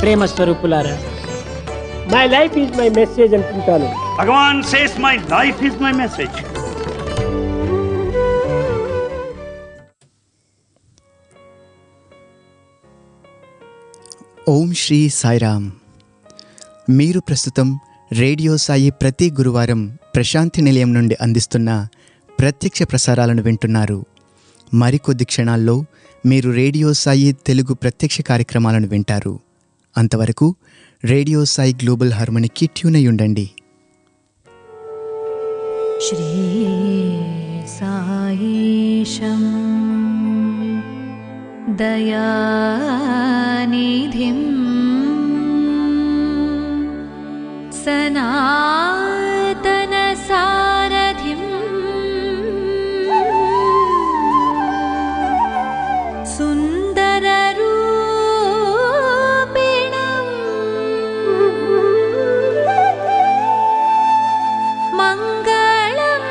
ప్రేమ స్వరూపులారా my life is my message అనుకుంటాను Bhagawan says my life is my message ఓం శ్రీ సాయిరామ్ మీరు ప్రస్తుతం రేడియో సాయి ప్రతి గురువారం ప్రశాంతి నిలయం నుండి అందిస్తున్న ప్రత్యక్ష ప్రసారాలను వింటున్నారు మరికొద్ది క్షణాల్లో మీరు రేడియో సాయి తెలుగు ప్రత్యక్ష కార్యక్రమాలను వింటారు అంతవరకు రేడియో సాయి గ్లోబల్ హార్మోనికి ట్యూన్ అయి ఉండండి श्रीसायीशम् दयानिधिं सनातनसारथिम् सुन्दररूपिणम् मङ्गलम्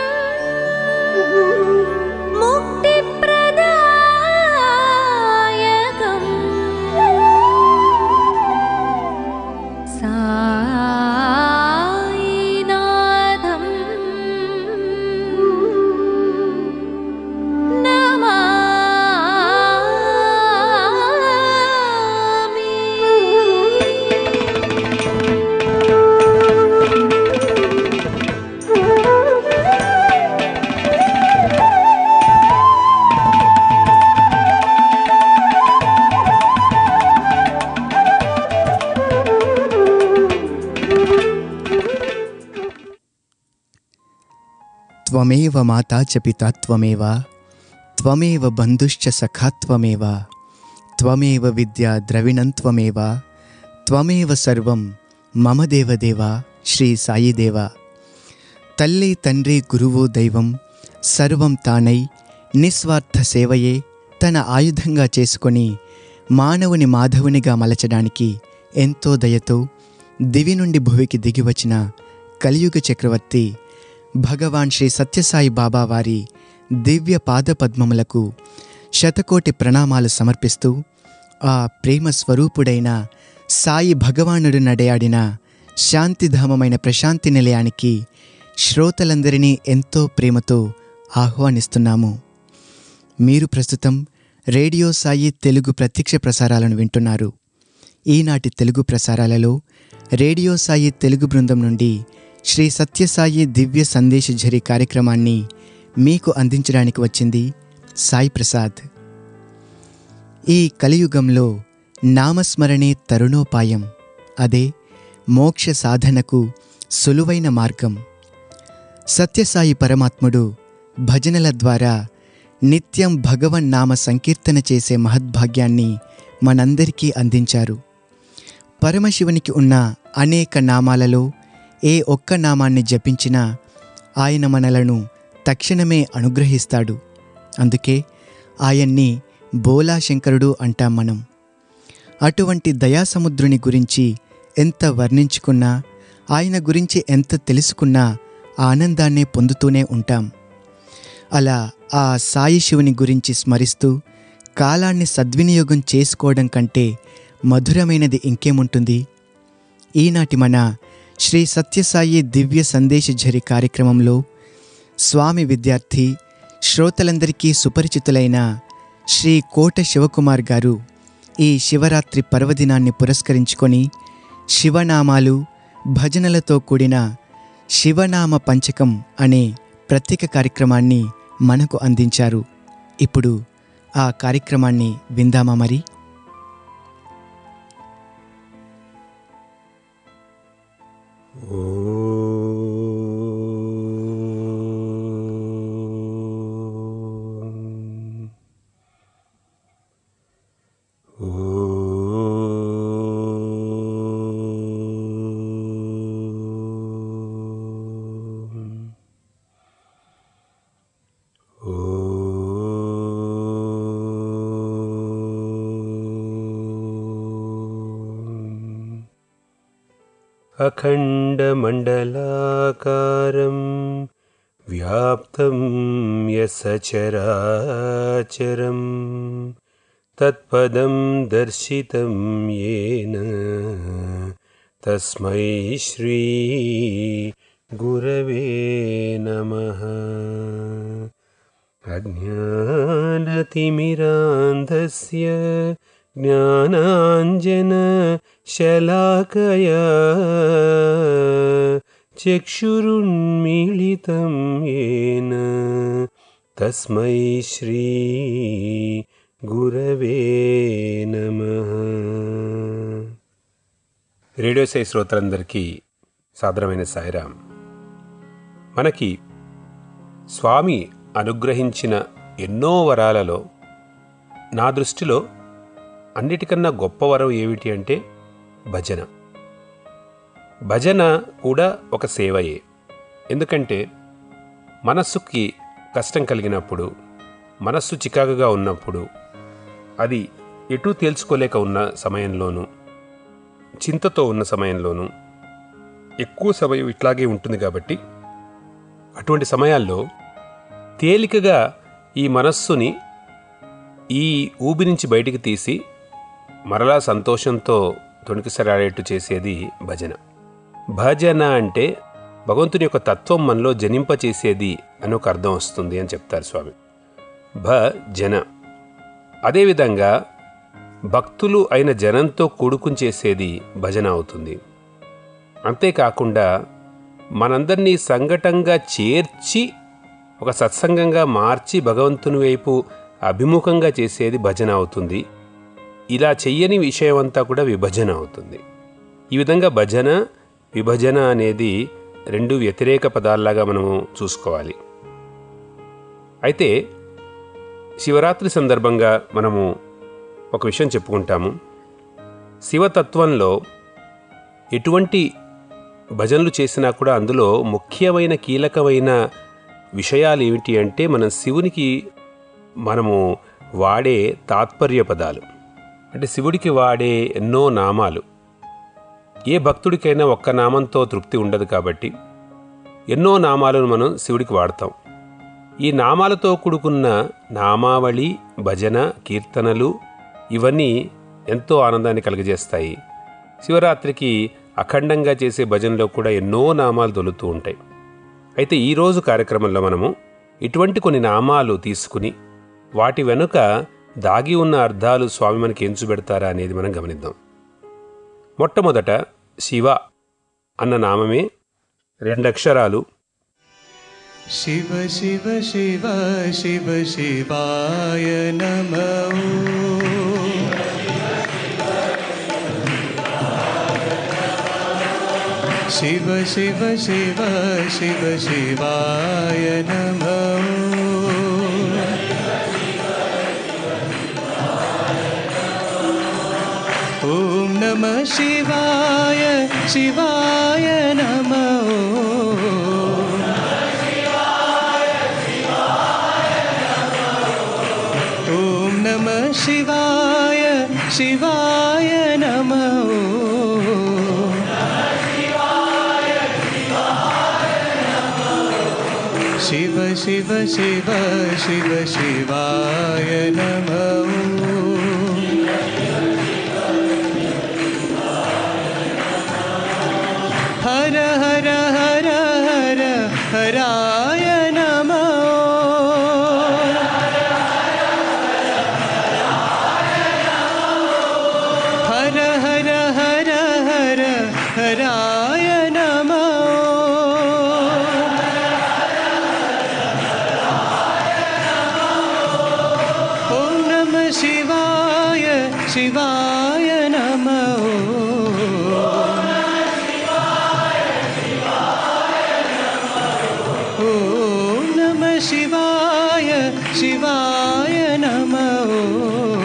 मुक्तिप्रदायकम् सायिनाथम् नमामि త్వమేవ మాతా చ పితా త్వమేవ త్వమేవ బంధుశ్చ సఖా త్వమేవ త్వమేవ విద్యా ద్రవిణం త్వమేవ త్వమేవ సర్వం మమ దేవదేవ శ్రీ సాయిదేవ తల్లి తండ్రి గురువు దైవం సర్వం తానై నిస్వార్థ సేవయే తన ఆయుధంగా చేసుకొని మానవుని మాధవునిగా మలచడానికి ఎంతో దయతో దివి నుండి భువికి దిగివచ్చిన కలియుగ చక్రవర్తి భగవాన్ శ్రీ సత్యసాయి బాబా వారి దివ్య పాదపద్మములకు శతకోటి ప్రణామాలు సమర్పిస్తూ ఆ ప్రేమ స్వరూపుడైన సాయి భగవానుడు నడయాడిన శాంతిధామమైన ప్రశాంతి నిలయానికి శ్రోతలందరినీ ఎంతో ప్రేమతో ఆహ్వానిస్తున్నాము మీరు ప్రస్తుతం రేడియో సాయి తెలుగు ప్రత్యక్ష ప్రసారాలను వింటున్నారు ఈనాటి తెలుగు ప్రసారాలలో రేడియో సాయి తెలుగు బృందం నుండి శ్రీ సత్యసాయి దివ్య సందేశ ఝరి కార్యక్రమాన్ని మీకు అందించడానికి వచ్చింది సాయి ప్రసాద్ ఈ కలియుగంలో నామస్మరణే తరుణోపాయం అదే మోక్ష సాధనకు సులువైన మార్గం సత్యసాయి పరమాత్ముడు భజనల ద్వారా నిత్యం భగవన్ నామ సంకీర్తన చేసే మహద్భాగ్యాన్ని మనందరికీ అందించారు పరమశివునికి ఉన్న అనేక నామాలలో ఏ ఒక్క నామాన్ని జపించినా ఆయన మనలను తక్షణమే అనుగ్రహిస్తాడు అందుకే ఆయన్ని బోలాశంకరుడు అంటాం మనం అటువంటి దయాసముద్రుని గురించి ఎంత వర్ణించుకున్నా ఆయన గురించి ఎంత తెలుసుకున్నా ఆనందాన్నే పొందుతూనే ఉంటాం అలా ఆ సాయి శివుని గురించి స్మరిస్తూ కాలాన్ని సద్వినియోగం చేసుకోవడం కంటే మధురమైనది ఇంకేముంటుంది ఈనాటి మన శ్రీ సత్యసాయి దివ్య సందేశ ఝరి కార్యక్రమంలో స్వామి విద్యార్థి శ్రోతలందరికీ సుపరిచితులైన శ్రీ కోట శివకుమార్ గారు ఈ శివరాత్రి పర్వదినాన్ని పురస్కరించుకొని శివనామాలు భజనలతో కూడిన శివనామ పంచకం అనే ప్రత్యేక కార్యక్రమాన్ని మనకు అందించారు ఇప్పుడు ఆ కార్యక్రమాన్ని విందామా మరి अखण्डमण्डलाकारं व्याप्तं यसचराचरं तत्पदं दर्शितं येन तस्मै श्री गुरवे नमः अज्ञानतिमिरान्धस्य ज्ञानाञ्जनशलाकया चक्षुरुन्मीलितं येन तस्मै श्री గురవే నమ రేడియో సై శ్రోతలందరికీ సాదరమైన సాయిరాం మనకి స్వామి అనుగ్రహించిన ఎన్నో వరాలలో నా దృష్టిలో అన్నిటికన్నా గొప్ప వరం ఏమిటి అంటే భజన భజన కూడా ఒక సేవయే ఎందుకంటే మనస్సుకి కష్టం కలిగినప్పుడు మనస్సు చికాకుగా ఉన్నప్పుడు అది ఎటూ తేల్చుకోలేక ఉన్న సమయంలోనూ చింతతో ఉన్న సమయంలోనూ ఎక్కువ సమయం ఇట్లాగే ఉంటుంది కాబట్టి అటువంటి సమయాల్లో తేలికగా ఈ మనస్సుని ఈ ఊబి నుంచి బయటికి తీసి మరలా సంతోషంతో తొణికిసరాడేట్టు చేసేది భజన భజన అంటే భగవంతుని యొక్క తత్వం మనలో జనింపచేసేది అని ఒక అర్థం వస్తుంది అని చెప్తారు స్వామి భజన అదేవిధంగా భక్తులు అయిన జనంతో కూడుకుని చేసేది భజన అవుతుంది అంతేకాకుండా మనందరినీ సంఘటంగా చేర్చి ఒక సత్సంగంగా మార్చి భగవంతుని వైపు అభిముఖంగా చేసేది భజన అవుతుంది ఇలా చెయ్యని విషయం అంతా కూడా విభజన అవుతుంది ఈ విధంగా భజన విభజన అనేది రెండు వ్యతిరేక పదాల్లాగా మనము చూసుకోవాలి అయితే శివరాత్రి సందర్భంగా మనము ఒక విషయం చెప్పుకుంటాము శివతత్వంలో ఎటువంటి భజనలు చేసినా కూడా అందులో ముఖ్యమైన కీలకమైన విషయాలు ఏమిటి అంటే మనం శివునికి మనము వాడే తాత్పర్య పదాలు అంటే శివుడికి వాడే ఎన్నో నామాలు ఏ భక్తుడికైనా ఒక్క నామంతో తృప్తి ఉండదు కాబట్టి ఎన్నో నామాలను మనం శివుడికి వాడతాం ఈ నామాలతో కూడుకున్న నామావళి భజన కీర్తనలు ఇవన్నీ ఎంతో ఆనందాన్ని కలుగజేస్తాయి శివరాత్రికి అఖండంగా చేసే భజనలో కూడా ఎన్నో నామాలు దొలుతూ ఉంటాయి అయితే ఈరోజు కార్యక్రమంలో మనము ఇటువంటి కొన్ని నామాలు తీసుకుని వాటి వెనుక దాగి ఉన్న అర్థాలు స్వామి మనకి ఏం చూపెడతారా అనేది మనం గమనిద్దాం మొట్టమొదట శివ అన్న నామమే రెండక్షరాలు शिव शिव शिव शिव शिवाय नमो शिव शिव शिव शिव शिवाय नमो ॐ नमः शिवाय शिवाय नमो ॐ नमः शिवाय शिवाय नमो शिव शिव शिव शिव शिवाय नमो हर हर हर हर हराय नमो हर हर हर हर हराय नमो ॐ नमः शिवाय शिवाय नमो ॐ नमः शिवाय शिवाय नमो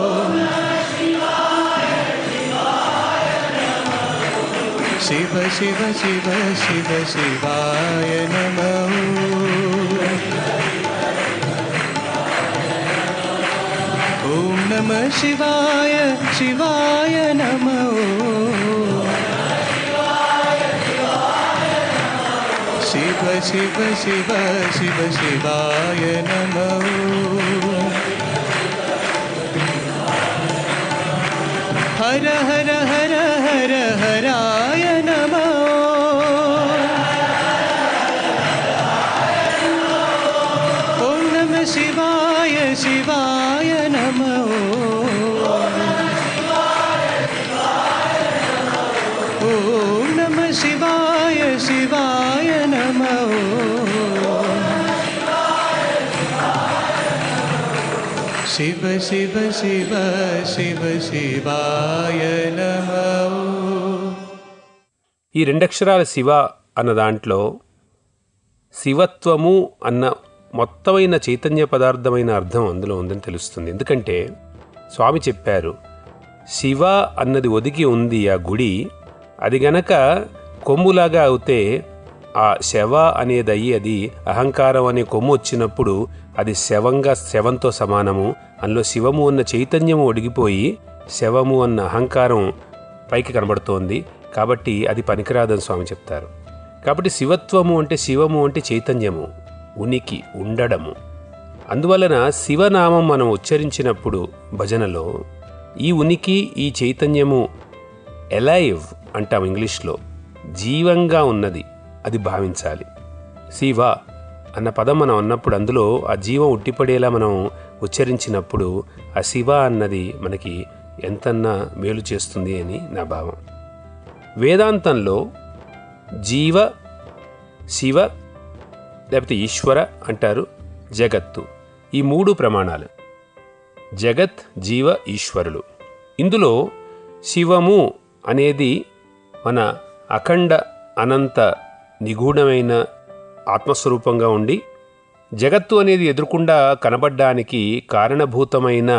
शिव शिव शिव शिव शिवाय नमो ॐ नमः शिवाय शिवाय नमो शिव शिव शिव शिव शिवाय नमो हर हर हर हर हराय नमो ॐ नमः शिवाय शिवाय नमो ॐ नमः शिवाय शिवाय नमो शिव शिव शिव शिव शिवाय नमो ఈ రెండక్షరాల శివ అన్న దాంట్లో శివత్వము అన్న మొత్తమైన చైతన్య పదార్థమైన అర్థం అందులో ఉందని తెలుస్తుంది ఎందుకంటే స్వామి చెప్పారు శివ అన్నది ఒదిగి ఉంది ఆ గుడి అది గనక కొమ్ములాగా అవుతే ఆ శవ అనేది అయ్యి అది అహంకారం అనే కొమ్ము వచ్చినప్పుడు అది శవంగా శవంతో సమానము అందులో శివము అన్న చైతన్యము ఒడిగిపోయి శవము అన్న అహంకారం పైకి కనబడుతోంది కాబట్టి అది పనికిరాదని స్వామి చెప్తారు కాబట్టి శివత్వము అంటే శివము అంటే చైతన్యము ఉనికి ఉండడము అందువలన శివనామం మనం ఉచ్చరించినప్పుడు భజనలో ఈ ఉనికి ఈ చైతన్యము ఎలైవ్ అంటాం ఇంగ్లీష్లో జీవంగా ఉన్నది అది భావించాలి శివ అన్న పదం మనం అన్నప్పుడు అందులో ఆ జీవం ఉట్టిపడేలా మనం ఉచ్చరించినప్పుడు ఆ శివ అన్నది మనకి ఎంతన్నా మేలు చేస్తుంది అని నా భావం వేదాంతంలో జీవ శివ లేకపోతే ఈశ్వర అంటారు జగత్తు ఈ మూడు ప్రమాణాలు జగత్ జీవ ఈశ్వరులు ఇందులో శివము అనేది మన అఖండ అనంత నిగూఢమైన ఆత్మస్వరూపంగా ఉండి జగత్తు అనేది ఎదురుకుండా కనబడ్డానికి కారణభూతమైన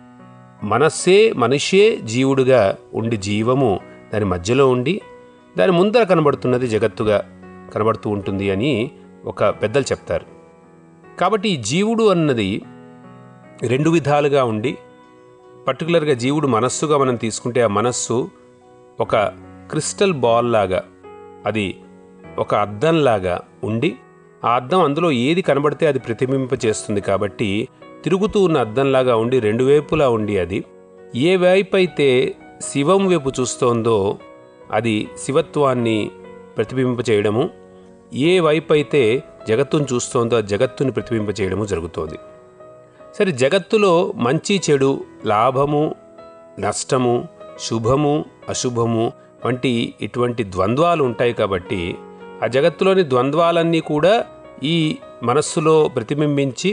మనస్సే మనిషే జీవుడుగా ఉండి జీవము దాని మధ్యలో ఉండి దాని ముందర కనబడుతున్నది జగత్తుగా కనబడుతూ ఉంటుంది అని ఒక పెద్దలు చెప్తారు కాబట్టి ఈ జీవుడు అన్నది రెండు విధాలుగా ఉండి పర్టికులర్గా జీవుడు మనస్సుగా మనం తీసుకుంటే ఆ మనస్సు ఒక క్రిస్టల్ బాల్ లాగా అది ఒక అద్దంలాగా ఉండి ఆ అద్దం అందులో ఏది కనబడితే అది ప్రతిబింబ చేస్తుంది కాబట్టి తిరుగుతూ ఉన్న అద్దంలాగా ఉండి రెండు వైపులా ఉండి అది ఏ వైపు అయితే శివం వైపు చూస్తోందో అది శివత్వాన్ని ప్రతిబింబ చేయడము ఏ వైపు అయితే జగత్తును చూస్తోందో ఆ జగత్తుని ప్రతిబింబ చేయడము జరుగుతోంది సరే జగత్తులో మంచి చెడు లాభము నష్టము శుభము అశుభము వంటి ఇటువంటి ద్వంద్వాలు ఉంటాయి కాబట్టి ఆ జగత్తులోని ద్వంద్వాలన్నీ కూడా ఈ మనస్సులో ప్రతిబింబించి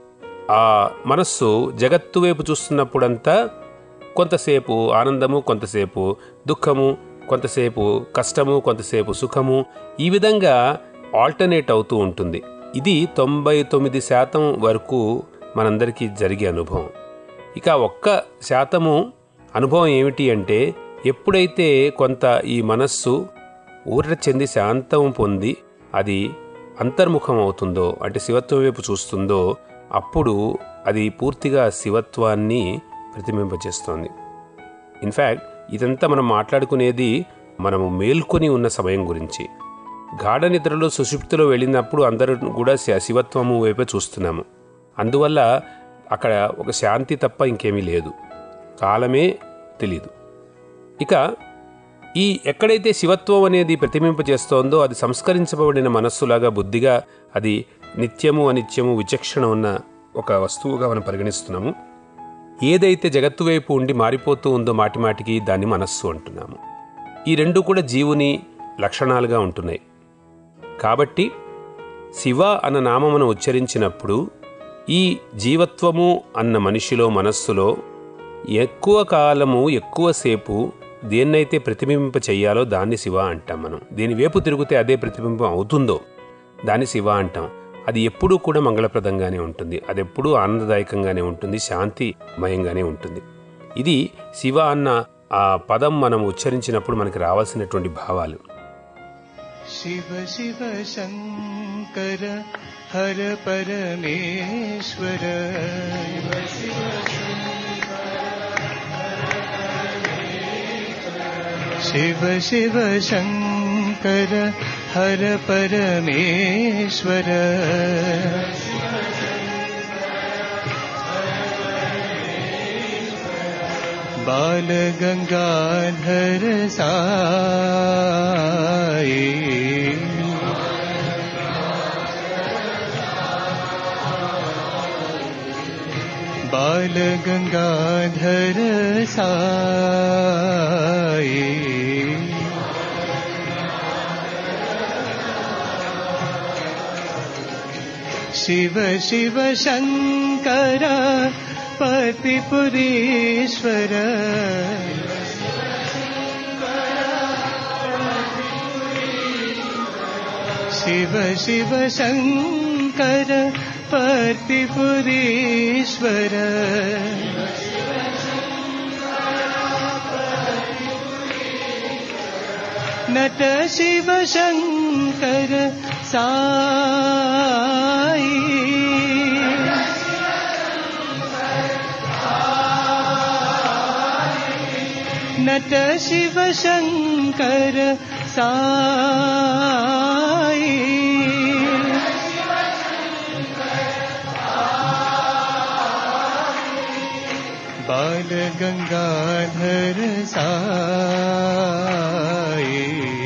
ఆ మనస్సు జగత్తు వైపు చూస్తున్నప్పుడంతా కొంతసేపు ఆనందము కొంతసేపు దుఃఖము కొంతసేపు కష్టము కొంతసేపు సుఖము ఈ విధంగా ఆల్టర్నేట్ అవుతూ ఉంటుంది ఇది తొంభై తొమ్మిది శాతం వరకు మనందరికీ జరిగే అనుభవం ఇక ఒక్క శాతము అనుభవం ఏమిటి అంటే ఎప్పుడైతే కొంత ఈ మనస్సు ఊరట చెంది శాంతం పొంది అది అంతర్ముఖం అవుతుందో అంటే శివత్వం వైపు చూస్తుందో అప్పుడు అది పూర్తిగా శివత్వాన్ని ప్రతిబింబచేస్తోంది ఇన్ఫ్యాక్ట్ ఇదంతా మనం మాట్లాడుకునేది మనము మేల్కొని ఉన్న సమయం గురించి గాఢ నిద్రలో సుషుప్తిలో వెళ్ళినప్పుడు అందరూ కూడా శ- శివత్వము వైపే చూస్తున్నాము అందువల్ల అక్కడ ఒక శాంతి తప్ప ఇంకేమీ లేదు కాలమే తెలీదు ఇక ఈ ఎక్కడైతే శివత్వం అనేది ప్రతిబింప చేస్తోందో అది సంస్కరించబడిన మనస్సులాగా బుద్ధిగా అది నిత్యము అనిత్యము విచక్షణ ఉన్న ఒక వస్తువుగా మనం పరిగణిస్తున్నాము ఏదైతే జగత్తు వైపు ఉండి మారిపోతూ ఉందో మాటిమాటికి దాన్ని మనస్సు అంటున్నాము ఈ రెండు కూడా జీవుని లక్షణాలుగా ఉంటున్నాయి కాబట్టి శివ అన్న నామమును ఉచ్చరించినప్పుడు ఈ జీవత్వము అన్న మనిషిలో మనస్సులో ఎక్కువ కాలము ఎక్కువసేపు దేన్నైతే ప్రతిబింబ చెయ్యాలో దాన్ని శివ అంటాం మనం దీని వైపు తిరిగితే అదే ప్రతిబింబం అవుతుందో దాన్ని శివ అంటాం అది ఎప్పుడూ కూడా మంగళప్రదంగానే ఉంటుంది అది ఎప్పుడూ ఆనందదాయకంగానే ఉంటుంది శాంతిమయంగానే ఉంటుంది ఇది శివ అన్న ఆ పదం మనం ఉచ్చరించినప్పుడు మనకి రావాల్సినటువంటి భావాలు शिव शिव शङ्कर हर परमेश्वर शिव शिव शङ्कर हर परमेश्वर बाल गंगाधर साई बाल गंगाधर साई शिव शिव शङ्कर पतिपुरीश्वर शिव शिव शङ्कर पतिपुरीश्वर नट शिव शङ्कर साई नट शिव शङ्कर साई बाल गंगाधर साई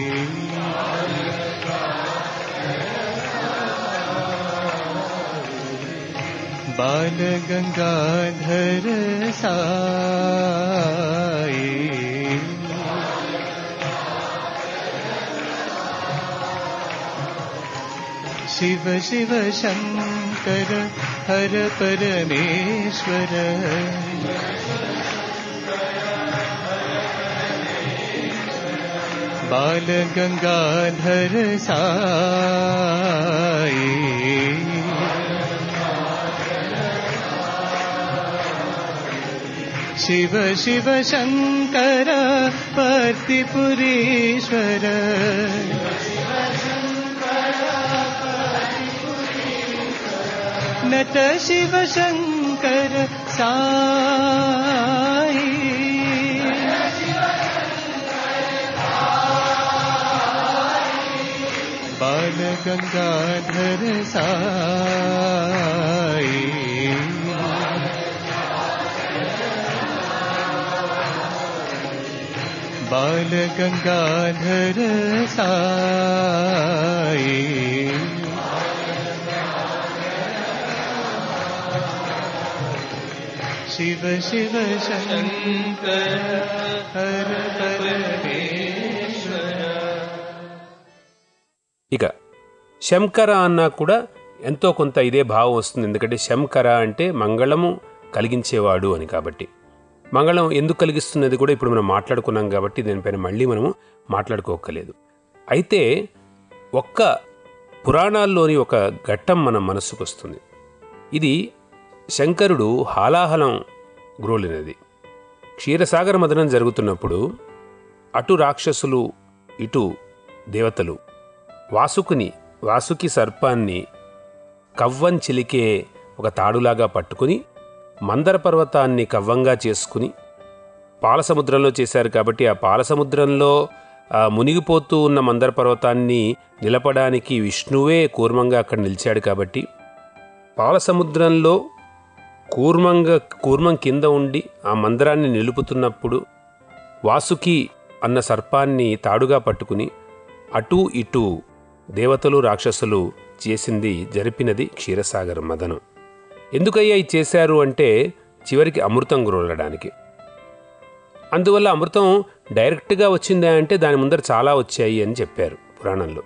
बाल गंगाधर साई शिव शिव शङ्कर हर परमेश्वर बाल गंगाधर साई शिव शिव शङ्कर पतिपुरीश्वर नट शिव शङ्कर साई बाल गंगाधर साई बाल गंगाधर साई शिव शिव शङ्कर हर परमेश्वर ఇక శంకర అన్నా కూడా ఎంతో కొంత ఇదే భావం వస్తుంది ఎందుకంటే శంకర అంటే మంగళము కలిగించేవాడు అని కాబట్టి మంగళం ఎందుకు కలిగిస్తున్నది కూడా ఇప్పుడు మనం మాట్లాడుకున్నాం కాబట్టి దీనిపైన మళ్ళీ మనము మాట్లాడుకోకలేదు అయితే ఒక్క పురాణాల్లోని ఒక ఘట్టం మన మనస్సుకు వస్తుంది ఇది శంకరుడు హాలాహలం గ్రోలినది క్షీరసాగర మదనం జరుగుతున్నప్పుడు అటు రాక్షసులు ఇటు దేవతలు వాసుకుని వాసుకి సర్పాన్ని కవ్వం చిలికే ఒక తాడులాగా పట్టుకుని మందర పర్వతాన్ని కవ్వంగా చేసుకుని పాలసముద్రంలో చేశారు కాబట్టి ఆ పాలసముద్రంలో ఆ, మునిగిపోతూ ఉన్న మందర పర్వతాన్ని నిలపడానికి విష్ణువే కూర్మంగా అక్కడ నిలిచాడు కాబట్టి పాలసముద్రంలో కూర్మంగా కూర్మం కింద ఉండి ఆ మందరాన్ని నిలుపుతున్నప్పుడు వాసుకి అన్న సర్పాన్ని తాడుగా పట్టుకుని అటూ ఇటూ దేవతలు రాక్షసులు చేసింది జరిపినది క్షీరసాగర మదనం ఎందుకయ్యా ఇది చేశారు అంటే చివరికి అమృతం గ్రోలడానికి అందువల్ల అమృతం డైరెక్ట్గా వచ్చిందా అంటే దాని ముందర చాలా వచ్చాయి అని చెప్పారు పురాణంలో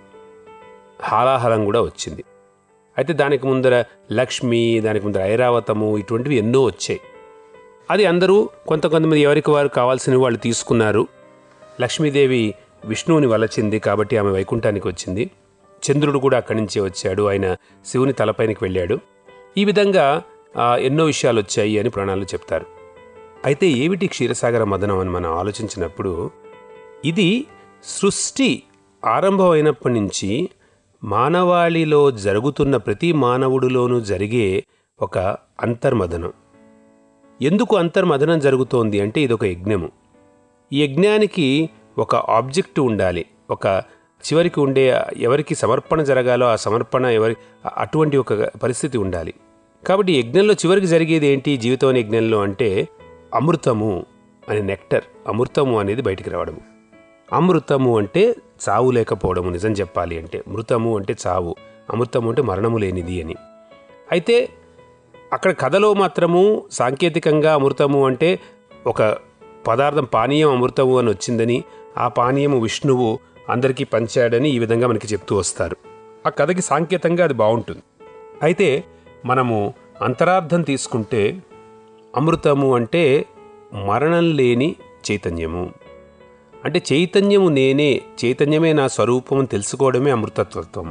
హాలాహలం కూడా వచ్చింది అయితే దానికి ముందర లక్ష్మి దానికి ముందర ఐరావతము ఇటువంటివి ఎన్నో వచ్చాయి అది అందరూ కొంత కొంతమంది ఎవరికి వారు కావాల్సిన వాళ్ళు తీసుకున్నారు లక్ష్మీదేవి విష్ణువుని వలచింది కాబట్టి ఆమె వైకుంఠానికి వచ్చింది చంద్రుడు కూడా అక్కడి నుంచే వచ్చాడు ఆయన శివుని తలపైనకి వెళ్ళాడు ఈ విధంగా ఆ, ఎన్నో విషయాలు వచ్చాయి అని పురాణాలు చెప్తారు అయితే ఏమిటి క్షీరసాగర మదనం అని మనం ఆలోచించినప్పుడు ఇది సృష్టి ఆరంభమైనప్పటి నుంచి మానవాళిలో జరుగుతున్న ప్రతి మానవుడిలోనూ జరిగే ఒక అంతర్మదనం ఎందుకు అంతర్మదనం జరుగుతోంది అంటే ఇదొక యజ్ఞము ఈ యజ్ఞానికి ఒక ఆబ్జెక్ట్ ఉండాలి ఒక చివరికి ఉండే ఎవరికి సమర్పణ జరగాలో ఆ సమర్పణ ఎవరి అటువంటి ఒక పరిస్థితి ఉండాలి కాబట్టి యజ్ఞంలో చివరికి జరిగేది ఏంటి జీవితం అనే యజ్ఞంలో అంటే అమృతము అనే నెక్టర్ అమృతము అనేది బయటికి రావడము అమృతము అంటే చావు లేకపోవడము నిజం చెప్పాలి అంటే మృతము అంటే చావు అమృతము అంటే మరణము లేనిది అని అయితే అక్కడ కథలో మాత్రము సాంకేతికంగా అమృతము అంటే ఒక పదార్థం పానీయం అమృతము అని వచ్చిందని ఆ పానీయము విష్ణువు అందరికీ పంచాడని ఈ విధంగా మనకి చెప్తూ వస్తారు ఆ కథకి సాంకేతంగా అది బాగుంటుంది అయితే మనము అంతరార్థం తీసుకుంటే అమృతము అంటే మరణం లేని చైతన్యము అంటే చైతన్యము నేనే చైతన్యమే నా స్వరూపం అని తెలుసుకోవడమే అమృతత్వత్వము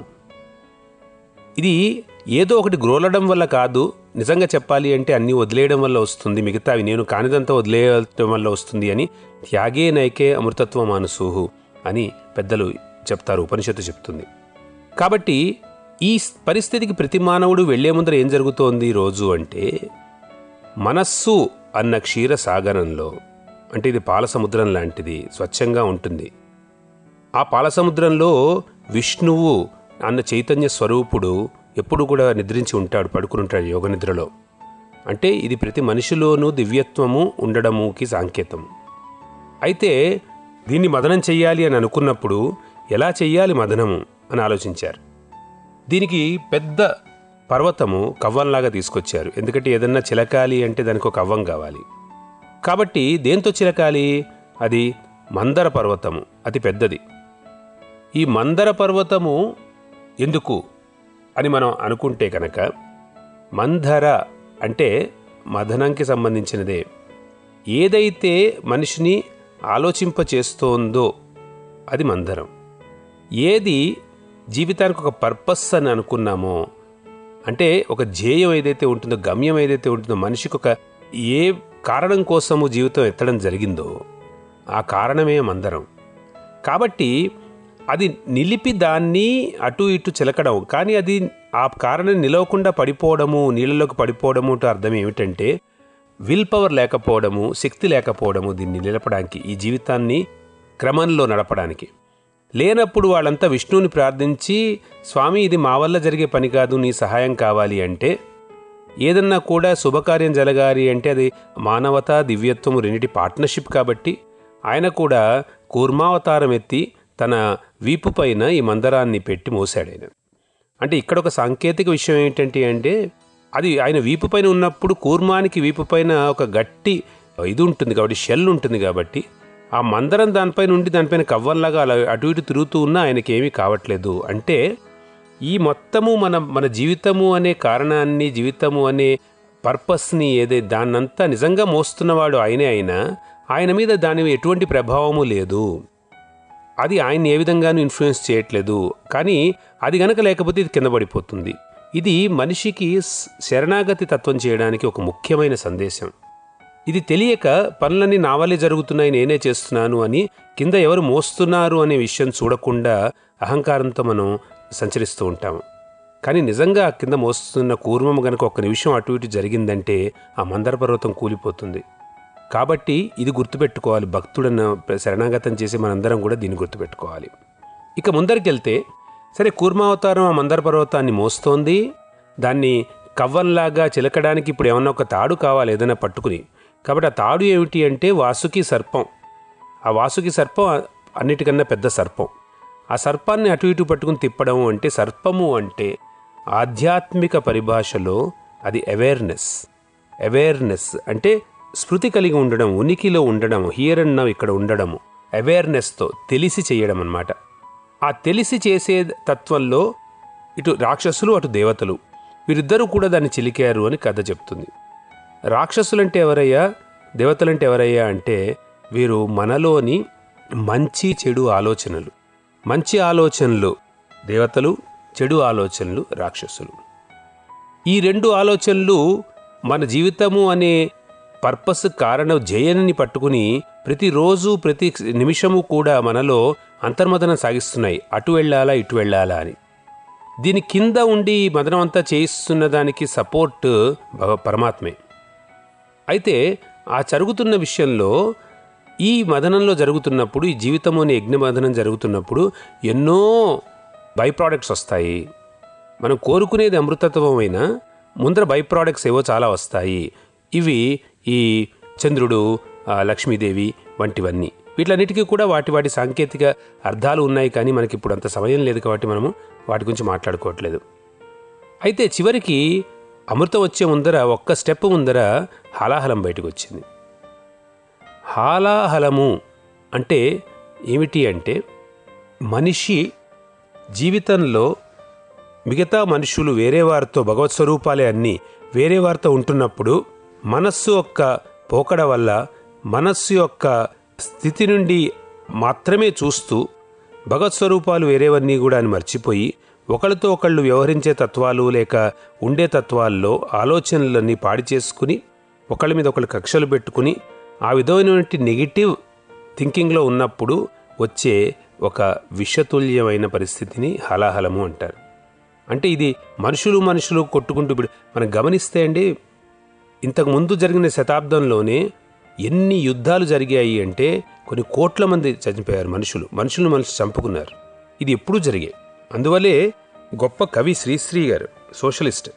ఇది ఏదో ఒకటి గ్రోలడం వల్ల కాదు నిజంగా చెప్పాలి అంటే అన్నీ వదిలేయడం వల్ల వస్తుంది మిగతావి నేను కానిదంతా వదిలేయడం వల్ల వస్తుంది అని త్యాగే నైకే అమృతత్వ మానసూహు అని పెద్దలు చెప్తారు ఉపనిషత్తు చెప్తుంది కాబట్టి ఈ పరిస్థితికి ప్రతి మానవుడు వెళ్లే ముందర ఏం జరుగుతోంది రోజు అంటే మనస్సు అన్న క్షీర సాగరంలో అంటే ఇది పాల సముద్రం లాంటిది స్వచ్ఛంగా ఉంటుంది ఆ పాల సముద్రంలో విష్ణువు అన్న చైతన్య స్వరూపుడు ఎప్పుడు కూడా నిద్రించి ఉంటాడు పడుకుని ఉంటాడు యోగ నిద్రలో అంటే ఇది ప్రతి మనిషిలోనూ దివ్యత్వము ఉండడముకి సాంకేతం అయితే దీన్ని మదనం చెయ్యాలి అని అనుకున్నప్పుడు ఎలా చెయ్యాలి మదనము అని ఆలోచించారు దీనికి పెద్ద పర్వతము కవ్వంలాగా తీసుకొచ్చారు ఎందుకంటే ఏదన్నా చిలకాలి అంటే దానికి ఒక కవ్వం కావాలి కాబట్టి దేంతో చిలకాలి అది మందర పర్వతము అతి పెద్దది ఈ మందర పర్వతము ఎందుకు అని మనం అనుకుంటే కనుక మందర అంటే మదనంకి సంబంధించినదే ఏదైతే మనిషిని ఆలోచింపచేస్తోందో అది మందరం ఏది జీవితానికి ఒక పర్పస్ అని అనుకున్నామో అంటే ఒక ధ్యేయం ఏదైతే ఉంటుందో గమ్యం ఏదైతే ఉంటుందో మనిషికి ఒక ఏ కారణం కోసము జీవితం ఎత్తడం జరిగిందో ఆ కారణమే మందరం కాబట్టి అది నిలిపి దాన్ని అటు ఇటు చిలకడం కానీ అది ఆ కారణం నిలవకుండా పడిపోవడము నీళ్ళలోకి పడిపోవడము అంటే అర్థం ఏమిటంటే విల్ పవర్ లేకపోవడము శక్తి లేకపోవడము దీన్ని నిలపడానికి ఈ జీవితాన్ని క్రమంలో నడపడానికి లేనప్పుడు వాళ్ళంతా విష్ణువుని ప్రార్థించి స్వామి ఇది మా వల్ల జరిగే పని కాదు నీ సహాయం కావాలి అంటే ఏదన్నా కూడా శుభకార్యం జరగాలి అంటే అది మానవత దివ్యత్వము రెండిటి పార్ట్నర్షిప్ కాబట్టి ఆయన కూడా కూర్మావతారం ఎత్తి తన వీపు పైన ఈ మందరాన్ని పెట్టి మోసాడు ఆయన అంటే ఇక్కడ ఒక సాంకేతిక విషయం ఏంటంటే అంటే అది ఆయన వీపు పైన ఉన్నప్పుడు కూర్మానికి వీపు పైన ఒక గట్టి ఇది ఉంటుంది కాబట్టి షెల్ ఉంటుంది కాబట్టి ఆ మందరం దానిపైన ఉండి దానిపైన కవ్వంలాగా అలా అటు ఇటు తిరుగుతూ ఉన్నా ఆయనకి ఏమీ కావట్లేదు అంటే ఈ మొత్తము మన మన జీవితము అనే కారణాన్ని జీవితము అనే పర్పస్ని ఏదే దాన్నంతా నిజంగా మోస్తున్నవాడు ఆయనే అయినా ఆయన మీద దాని ఎటువంటి ప్రభావము లేదు అది ఆయన ఏ విధంగానూ ఇన్ఫ్లుయెన్స్ చేయట్లేదు కానీ అది గనక లేకపోతే ఇది కింద పడిపోతుంది ఇది మనిషికి స్- శరణాగతి తత్వం చేయడానికి ఒక ముఖ్యమైన సందేశం ఇది తెలియక పనులన్నీ నా వల్లే జరుగుతున్నాయి నేనే చేస్తున్నాను అని కింద ఎవరు మోస్తున్నారు అనే విషయం చూడకుండా అహంకారంతో మనం సంచరిస్తూ ఉంటాము కానీ నిజంగా ఆ కింద మోస్తున్న కూర్మం గనక ఒక్క నిమిషం అటు ఇటు జరిగిందంటే ఆ మందర పర్వతం కూలిపోతుంది కాబట్టి ఇది గుర్తుపెట్టుకోవాలి భక్తుడన్న శరణాగతం చేసి మనందరం కూడా దీన్ని గుర్తుపెట్టుకోవాలి ఇక ముందరికెళ్తే సరే కూర్మావతారం ఆ మందర పర్వతాన్ని మోస్తోంది దాన్ని కవ్వంలాగా చిలకడానికి ఇప్పుడు ఏమన్నా ఒక తాడు కావాలి ఏదైనా పట్టుకుని కాబట్టి ఆ తాడు ఏమిటి అంటే వాసుకి సర్పం ఆ వాసుకి సర్పం అన్నిటికన్నా పెద్ద సర్పం ఆ సర్పాన్ని అటు ఇటు పట్టుకుని తిప్పడం అంటే సర్పము అంటే ఆధ్యాత్మిక పరిభాషలో అది అవేర్నెస్ అవేర్నెస్ అంటే స్మృతి కలిగి ఉండడం ఉనికిలో ఉండడం హియర్ అండ్ నవ్ ఇక్కడ ఉండడము అవేర్నెస్తో తెలిసి చేయడం అన్నమాట ఆ తెలిసి చేసే తత్వంలో ఇటు రాక్షసులు అటు దేవతలు వీరిద్దరూ కూడా దాన్ని చిలికారు అని కథ చెప్తుంది రాక్షసులంటే ఎవరయ్యా దేవతలంటే ఎవరయ్యా అంటే వీరు మనలోని మంచి చెడు ఆలోచనలు మంచి ఆలోచనలు దేవతలు చెడు ఆలోచనలు రాక్షసులు ఈ రెండు ఆలోచనలు మన జీవితము అనే పర్పస్ కారణం జయని పట్టుకుని ప్రతిరోజు ప్రతి నిమిషము కూడా మనలో అంతర్మదనం సాగిస్తున్నాయి అటు వెళ్ళాలా ఇటు వెళ్ళాలా అని దీని కింద ఉండి ఈ మదనం అంతా చేయిస్తున్న దానికి సపోర్ట్ భగ- పరమాత్మే అయితే ఆ జరుగుతున్న విషయంలో ఈ మదనంలో జరుగుతున్నప్పుడు ఈ జీవితం అనే యజ్ఞ మదనం జరుగుతున్నప్పుడు ఎన్నో బై ప్రోడక్ట్స్ వస్తాయి మనం కోరుకునేది అమృతత్వమైనా ముందర బై ప్రోడక్ట్స్ ఏవో చాలా వస్తాయి ఇవి ఈ చంద్రుడు ఆ, లక్ష్మీదేవి వంటివన్నీ వీటిలన్నిటికీ కూడా వాటి వాటి సాంకేతిక అర్థాలు ఉన్నాయి కానీ మనకి ఇప్పుడు అంత సమయం లేదు కాబట్టి మనము వాటి గురించి మాట్లాడుకోవట్లేదు అయితే చివరికి అమృతం వచ్చే ముందర ఒక్క స్టెప్ ముందర హాలాహలం బయటకు వచ్చింది హాలాహలము అంటే ఏమిటి అంటే మనిషి జీవితంలో మిగతా మనుషులు వేరే వారితో భగవత్ స్వరూపాలే అన్నీ వేరే వారితో ఉంటున్నప్పుడు మనస్సు యొక్క పోకడ వల్ల మనస్సు యొక్క స్థితి నుండి మాత్రమే చూస్తూ భగవత్ స్వరూపాలు వేరేవన్నీ కూడా అని మర్చిపోయి ఒకళ్ళతో ఒకళ్ళు వ్యవహరించే తత్వాలు లేక ఉండే తత్వాల్లో ఆలోచనలన్నీ పాడి చేసుకుని ఒకళ్ళ మీద ఒకళ్ళు కక్షలు పెట్టుకుని ఆ విధమైనటువంటి నెగిటివ్ థింకింగ్లో ఉన్నప్పుడు వచ్చే ఒక విషతుల్యమైన పరిస్థితిని హలాహలము అంటారు అంటే ఇది మనుషులు మనుషులు కొట్టుకుంటూ ఇప్పుడు మనం గమనిస్తే అండి ఇంతకు ముందు జరిగిన శతాబ్దంలోనే ఎన్ని యుద్ధాలు జరిగాయి అంటే కొన్ని కోట్ల మంది చనిపోయారు మనుషులు మనుషులు మనుషులు చంపుకున్నారు ఇది ఎప్పుడూ జరిగాయి అందువల్లే గొప్ప కవి శ్రీశ్రీ గారు సోషలిస్ట్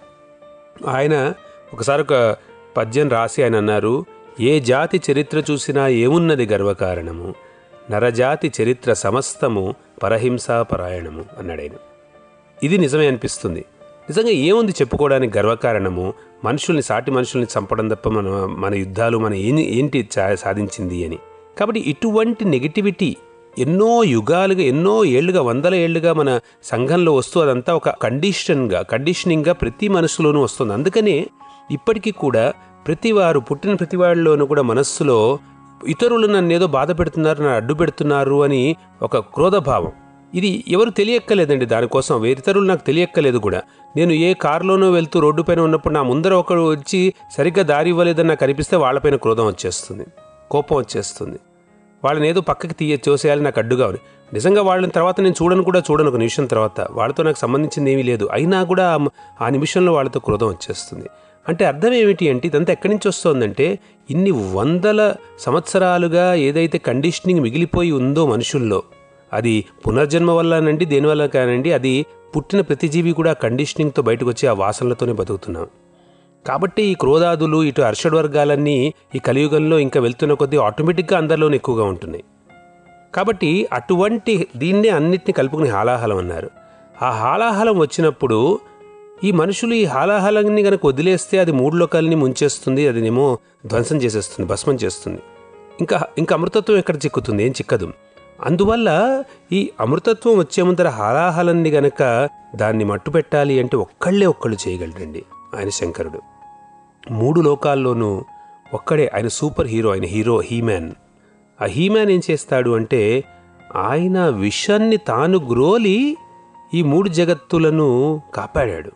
ఆయన ఒకసారి ఒక పద్యం రాసి ఆయన అన్నారు ఏ జాతి చరిత్ర చూసినా ఏమున్నది గర్వకారణము నరజాతి చరిత్ర సమస్తము పరహింసా పరాయణము అన్నాడు ఆయన ఇది నిజమే అనిపిస్తుంది నిజంగా ఏముంది చెప్పుకోవడానికి గర్వకారణము మనుషుల్ని సాటి మనుషుల్ని చంపడం తప్ప మన మన యుద్ధాలు మన ఏం- ఏంటి చా- సాధించింది అని కాబట్టి ఇటువంటి నెగిటివిటీ ఎన్నో యుగాలుగా ఎన్నో ఏళ్లుగా వందల ఏళ్లుగా మన సంఘంలో వస్తూ అదంతా ఒక కండిషన్గా కండిషనింగ్గా ప్రతి మనసులోనూ వస్తుంది అందుకనే ఇప్పటికీ కూడా ప్రతి వారు పుట్టిన ప్రతి వాళ్ళలోనూ కూడా మనస్సులో ఇతరులు నన్ను ఏదో బాధ పెడుతున్నారు నన్ను అడ్డు పెడుతున్నారు అని ఒక క్రోధభావం ఇది ఎవరు తెలియక్కలేదండి దానికోసం వేరితరులు నాకు తెలియక్కలేదు కూడా నేను ఏ కారులోనో వెళ్తూ రోడ్డు పైన ఉన్నప్పుడు నా ముందర ఒకడు వచ్చి సరిగ్గా దారి ఇవ్వలేదని నాకు అనిపిస్తే వాళ్ళపైన క్రోధం వచ్చేస్తుంది కోపం వచ్చేస్తుంది వాళ్ళని ఏదో పక్కకి తీయ చూసేయాలి నాకు అడ్డుగా ఉంది నిజంగా వాళ్ళని తర్వాత నేను చూడను కూడా చూడను ఒక నిమిషం తర్వాత వాళ్ళతో నాకు సంబంధించింది ఏమీ లేదు అయినా కూడా ఆ- ఆ నిమిషంలో వాళ్ళతో క్రోధం వచ్చేస్తుంది అంటే అర్థం ఏమిటి అంటే ఇదంతా ఎక్కడి నుంచి వస్తుందంటే ఇన్ని వందల సంవత్సరాలుగా ఏదైతే కండిషనింగ్ మిగిలిపోయి ఉందో మనుషుల్లో అది పునర్జన్మ వల్లనండి దేనివల్ల కానండి అది పుట్టిన ప్రతి జీవి కూడా కండిషనింగ్తో బయటకు వచ్చి ఆ వాసనలతోనే బతుకుతున్నాం కాబట్టి ఈ క్రోధాదులు ఇటు అర్షడ్ వర్గాలన్నీ ఈ కలియుగంలో ఇంకా వెళ్తున్న కొద్దీ ఆటోమేటిక్గా అందరిలోనే ఎక్కువగా ఉంటున్నాయి కాబట్టి అటువంటి దీన్నే అన్నిటిని కలుపుకుని హాలాహలం అన్నారు ఆ హాలాహలం వచ్చినప్పుడు ఈ మనుషులు ఈ హాలాహలాన్ని కనుక వదిలేస్తే అది మూడు లోకాలని ముంచేస్తుంది అదినేమో ధ్వంసం చేసేస్తుంది భస్మం చేస్తుంది ఇంకా ఇంకా అమృతత్వం ఎక్కడ చిక్కుతుంది ఏం చిక్కదు అందువల్ల ఈ అమృతత్వం వచ్చే ముందర హాలాహలాన్ని గనక దాన్ని మట్టు పెట్టాలి అంటే ఒక్కళ్ళే ఒక్కళ్ళు చేయగలరండి ఆయన శంకరుడు మూడు లోకాల్లోనూ ఒక్కడే ఆయన సూపర్ హీరో ఆయన హీరో హీమ్యాన్ ఆ హీమ్యాన్ ఏం చేస్తాడు అంటే ఆయన విషాన్ని తాను గ్రోలి ఈ మూడు జగత్తులను కాపాడాడు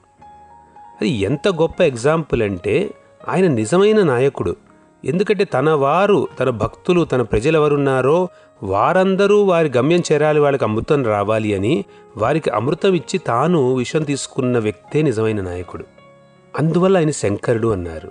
అది ఎంత గొప్ప ఎగ్జాంపుల్ అంటే ఆయన నిజమైన నాయకుడు ఎందుకంటే తన వారు తన భక్తులు తన ప్రజలు ఎవరున్నారో వారందరూ వారి గమ్యం చేరాలి వాళ్ళకి అమృతం రావాలి అని వారికి అమృతం ఇచ్చి తాను విషం తీసుకున్న వ్యక్తే నిజమైన నాయకుడు అందువల్ల ఆయన శంకరుడు అన్నారు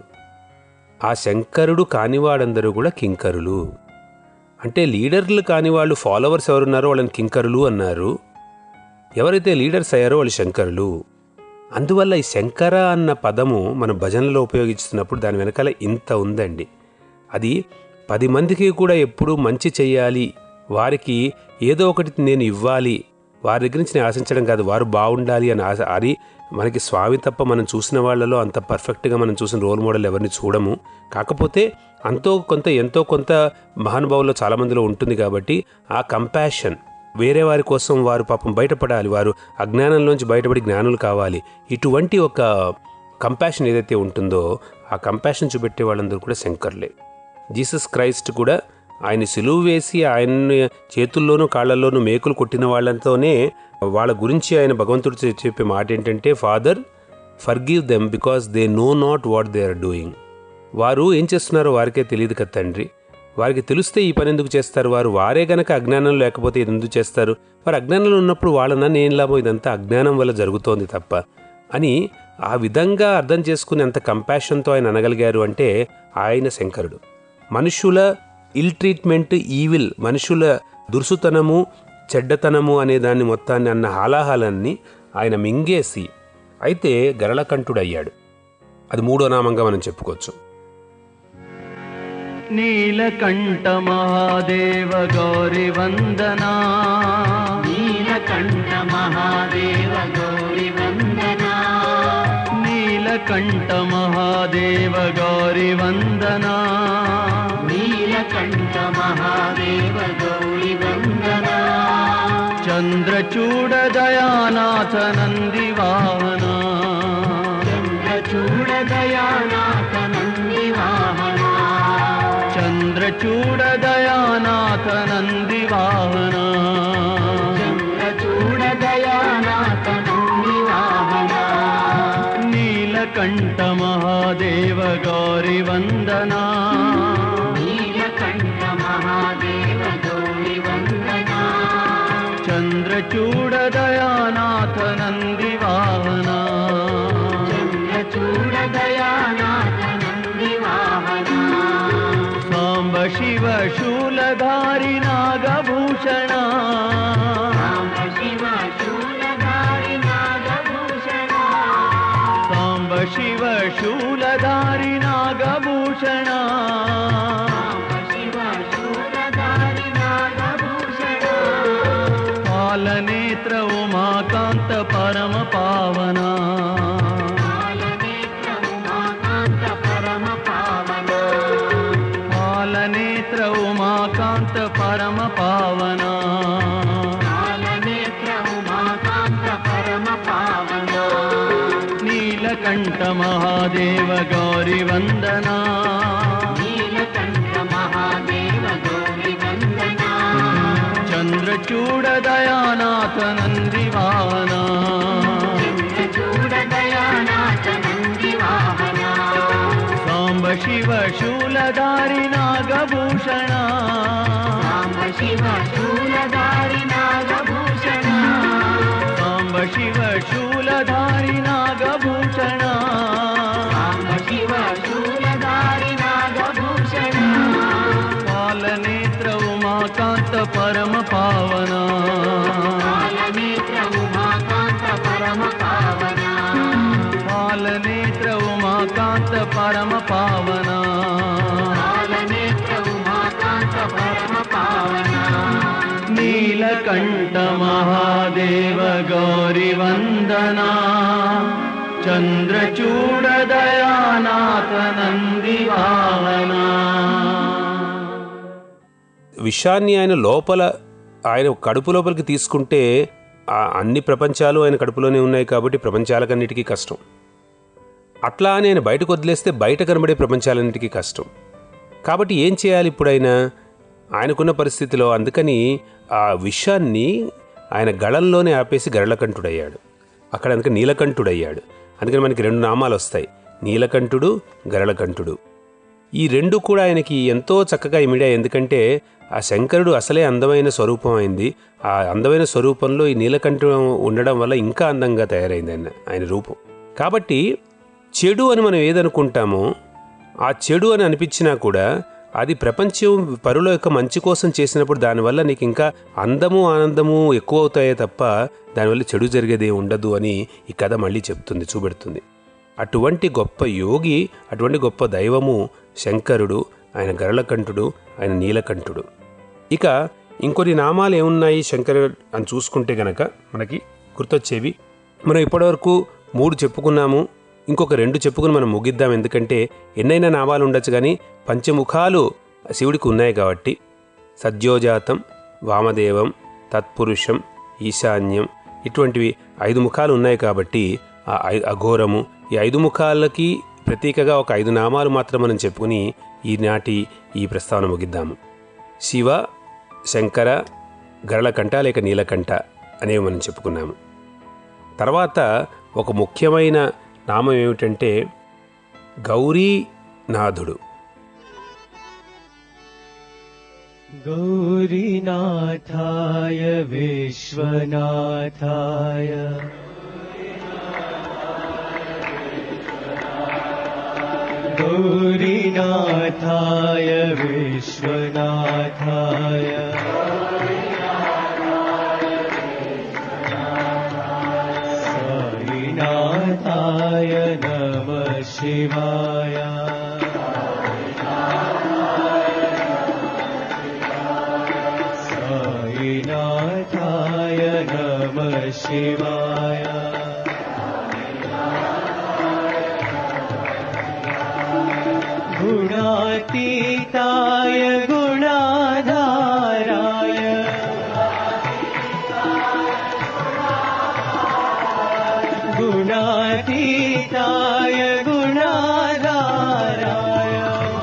ఆ శంకరుడు కానివాడందరూ కూడా కింకరులు అంటే లీడర్లు కాని వాళ్ళు ఫాలోవర్స్ ఎవరున్నారో వాళ్ళని కింకరులు అన్నారు ఎవరైతే లీడర్స్ అయ్యారో వాళ్ళు శంకరులు అందువల్ల ఈ శంకర అన్న పదము మన భజనలో ఉపయోగిస్తున్నప్పుడు దాని వెనకాల ఇంత ఉందండి అది పది మందికి కూడా ఎప్పుడూ మంచి చెయ్యాలి వారికి ఏదో ఒకటి నేను ఇవ్వాలి వారి దగ్గర నుంచి నేను ఆశించడం కాదు వారు బాగుండాలి అని ఆశ అది మనకి స్వామి తప్ప మనం చూసిన వాళ్ళలో అంత పర్ఫెక్ట్గా మనం చూసిన రోల్ మోడల్ ఎవరిని చూడము కాకపోతే అంతో కొంత ఎంతో కొంత మహానుభావుల్లో చాలామందిలో ఉంటుంది కాబట్టి ఆ కంపాషన్ వేరే వారి కోసం వారు పాపం బయటపడాలి వారు అజ్ఞానంలోంచి బయటపడి జ్ఞానులు కావాలి ఇటువంటి ఒక కంపాషన్ ఏదైతే ఉంటుందో ఆ కంపాషన్ చూపెట్టే వాళ్ళందరూ కూడా శంకర్లే జీసస్ క్రైస్ట్ కూడా ఆయన సిలువు వేసి ఆయన చేతుల్లోనూ కాళ్ళల్లోనూ మేకులు కొట్టిన వాళ్ళతోనే వాళ్ళ గురించి ఆయన భగవంతుడు చె- చెప్పే మాట ఏంటంటే father forgive them because they know not what they are doing వారు ఏం చేస్తున్నారో వారికే తెలియదు కదా తండ్రి వారికి తెలిస్తే ఈ పని ఎందుకు చేస్తారు వారు వారే గనక అజ్ఞానం లేకపోతే ఇది ఎందుకు చేస్తారు వారు అజ్ఞానంలో ఉన్నప్పుడు వాళ్ళ ఏం లాభం ఇదంతా అజ్ఞానం వల్ల జరుగుతోంది తప్ప అని ఆ విధంగా అర్థం చేసుకుని అంత కంపాషన్తో ఆయన అనగలిగారు అంటే ఆయన శంకరుడు మనుషుల ఇల్ ట్రీట్మెంట్ ఈవిల్ మనుషుల దురుసుతనము చెడ్డతనము అనే దాన్ని మొత్తాన్ని అన్న హాలాహలాన్ని ఆయన మింగేసి అయితే గరళకంఠుడయ్యాడు అది మూడో నామంగా మనం చెప్పుకోవచ్చు నీలకంఠ మహాదేవ గౌరి వందనా నీలకంఠ మహాదేవ గౌరి వందనా నీలకంఠ మహాదేవ గౌరి వందనా నీలకంఠ మహాదేవ గౌరి వందనా చంద్రచూడ దయానాథ నంది వాహన చంద్రచూడ దయానాథ నంది వాహనా చంద్రచూడ దయానాథ నంది వాహన చంద్రచూడ దయానాథ నంది వాహనా నీలకంఠ మహాదేవ గౌరి వందనా నీలకంఠ మహాదేవ గౌరి వందనా చంద్రచూడ దయానాథ నంది వాహన చంద్రచూడ దయానాథ నంది వాహనా సాంబ శివ శూలధారి నాగభూషణ రామ శివ శూలధారి నాగభూషణ సాంబ శివ శూలధారి నాగభూషణ రామ శివ శూలధారి నాగభూషణ పాలనేత్ర ఉమాకాంత పరమ పావన పాలనేత్ర ఉమాకాంత పరమ పావన పాలనేత్ర ఉమాకాంత పరమ పావన పాలనేత్ర ఉమాకాంత పరమ పావన నీలకంఠ మహాదేవ గౌరి వందనా నీలకంఠ మహాదేవ గౌరి వందనా చంద్రచూడ దయానాథ నంది వాహన చూడ దయానాథ నంది వాహన సాంబ శివ శూలధారి నాగభూషణ రామ శివ శూలధారి నాగభూషణ సాంబ శివ శూలధారి నాగభూషణ రామ శివ శూలధారి నాగభూషణ పాలనేత్ర ఉమాకాంత పరమ పావన పాలనేత్ర ఉమాకాంత పరమ పావన పాలనేత్ర ఉమాకాంత పరమ పావన పాలనేత్ర ఉమాకాంత పరమ పావన నీలకంఠ మహాదేవ గౌరి వందనా చంద్రచూడ దయానాథ నంది వాహనా విషాన్ని ఆయన లోపల ఆయన కడుపు లోపలికి తీసుకుంటే ఆ అన్ని ప్రపంచాలు ఆయన కడుపులోనే ఉన్నాయి కాబట్టి ప్రపంచాలకన్నిటికీ కష్టం అట్లా అని ఆయన బయటకు వదిలేస్తే బయట కనబడే ప్రపంచాలన్నిటికీ కష్టం కాబట్టి ఏం చేయాలి ఇప్పుడైనా ఆయనకున్న పరిస్థితిలో అందుకని ఆ విషాన్ని ఆయన గళంలోనే ఆపేసి గరళకంఠుడయ్యాడు అక్కడ అందుకే నీలకంఠుడయ్యాడు అందుకని మనకి రెండు నామాలు వస్తాయి నీలకంఠుడు గరళకంఠుడు ఈ రెండు కూడా ఆయనకి ఎంతో చక్కగా ఇమిడాయి ఎందుకంటే ఆ శంకరుడు అసలే అందమైన స్వరూపం అయింది ఆ అందమైన స్వరూపంలో ఈ నీలకంఠం ఉండడం వల్ల ఇంకా అందంగా తయారైంది ఆయన ఆయన రూపం కాబట్టి చెడు అని మనం ఏదనుకుంటామో ఆ చెడు అని అనిపించినా కూడా అది ప్రపంచం పరుల యొక్క మంచి కోసం చేసినప్పుడు దానివల్ల నీకు ఇంకా అందము ఆనందము ఎక్కువ అవుతాయే తప్ప దానివల్ల చెడు జరిగేది ఉండదు అని ఈ కథ మళ్ళీ చెప్తుంది చూపెడుతుంది అటువంటి గొప్ప యోగి అటువంటి గొప్ప దైవము శంకరుడు ఆయన గరళకంఠుడు ఆయన నీలకంఠుడు ఇక ఇంకొన్ని నామాలు ఏమున్నాయి శంకరుడు అని చూసుకుంటే గనక మనకి గుర్తొచ్చేవి మనం ఇప్పటివరకు మూడు చెప్పుకున్నాము ఇంకొక రెండు చెప్పుకుని మనం ముగిద్దాం ఎందుకంటే ఎన్నైనా నామాలు ఉండొచ్చు కానీ పంచముఖాలు శివుడికి ఉన్నాయి కాబట్టి సద్యోజాతం వామదేవం తత్పురుషం ఈశాన్యం ఇటువంటివి ఐదు ముఖాలు ఉన్నాయి కాబట్టి ఆ ఐ- అఘోరము ఈ ఐదు ముఖాలకి ప్రతీకగా ఒక ఐదు నామాలు మాత్రం మనం చెప్పుకుని ఈనాటి ఈ ప్రస్తావన ముగిద్దాము శివ శంకర గరళకంఠ లేక నీలకంఠ అనేవి మనం చెప్పుకున్నాము తర్వాత ఒక ముఖ్యమైన నామం ఏమిటంటే గౌరీనాథుడు गौरीनाथाय विश्वनाथाय गौरीनाथाय विश्वनाथाय साईनाथाय नमः शिवाय शिवाय गुणातीताय गुणाधाराय गुणातीताय गुणाधाराय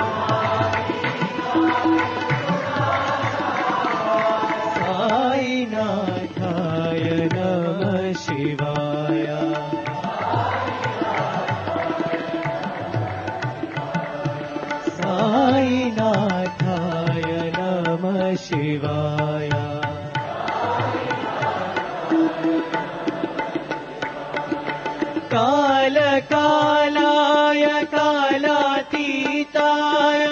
साईनाथाय नमः शिवाय साईनाथाय नमः शिवाय कालकालाय कालातीताय